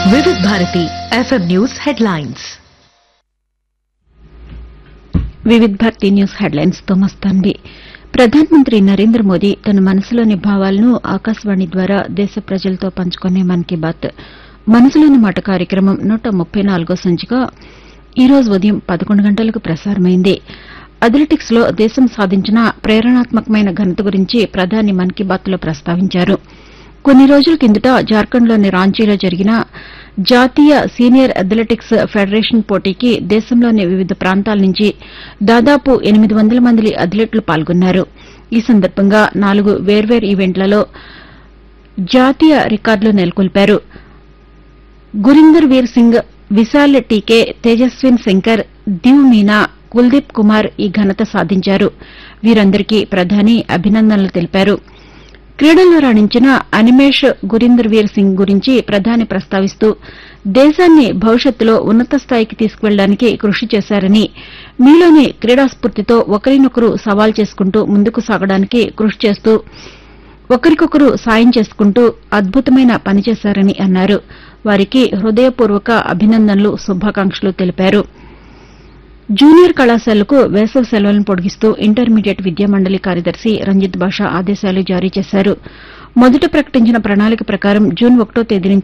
వివిధ Bharati FM news headlines Vividh Bharati news headlines తో మస్తాన్వి ప్రధానమంత్రి నరేంద్ర మోదీ తన మనసులోని భావాలను ఆకాశవాణి ద్వారా దేశ ప్రజలతో పంచుకునే మన్ కీ బాత్ మనసులోని మాట కార్యక్రమం నూట ముప్పై నాలుగో సంచిక ఈ రోజు ఉదయం పదకొండు గంటలకు ప్రసారమైంది అథ్లెటిక్స్ లో దేశం సాధించిన ప్రేరణాత్మకమైన ఘనత గురించి ప్రధాని మన్ కీ బాత్ లో ప్రస్తావించారు కొన్ని రోజుల కిందట జార్ఖండ్లోని రాంచీలో జరిగిన జాతీయ సీనియర్ అథ్లెటిక్స్ ఫెడరేషన్ పోటీకి దేశంలోని వివిధ ప్రాంతాల నుంచి దాదాపు ఎనిమిది వందల మంది అథ్లెట్లు పాల్గొన్నారు ఈ సందర్భంగా నాలుగు వేర్వేరు ఈవెంట్లలో జాతీయ రికార్డులు నెలకొల్పారు గురిందర్ వీర్ సింగ్ విశాల్ టీకే తేజస్విన్ శంకర్ దివ్ మీనా కుల్దీప్ కుమార్ ఈ ఘనత సాధించారు వీరందరికీ ప్రధాని అభినందనలు తెలిపారు క్రీడల్లో రాణించిన అనిమేష్ గురీందర్ వీర్ సింగ్ గురించి ప్రధాని ప్రస్తావిస్తూ దేశాన్ని భవిష్యత్తులో ఉన్నత స్థాయికి తీసుకువెళ్లడానికి కృషి చేశారని మీలోని క్రీడాస్ఫూర్తితో ఒకరినొకరు సవాల్ చేసుకుంటూ ముందుకు సాగడానికి కృషి చేస్తూ ఒకరికొకరు సాయం చేసుకుంటూ అద్భుతమైన పని చేశారని అన్నారు వారికి హృదయపూర్వక అభినందనలు శుభాకాంక్షలు తెలిపారు జూనియర్ కళాశాలకు వేసవి సెలవులను పొడిగిస్తూ ఇంటర్మీడియట్ విద్యా మండలి కార్యదర్శి రంజిత్ బాషా ఆదేశాలు జారీ చేశారు మొదట ప్రకటించిన ప్రణాళిక ప్రకారం జూన్ ఒకటో తేదీ నుంచి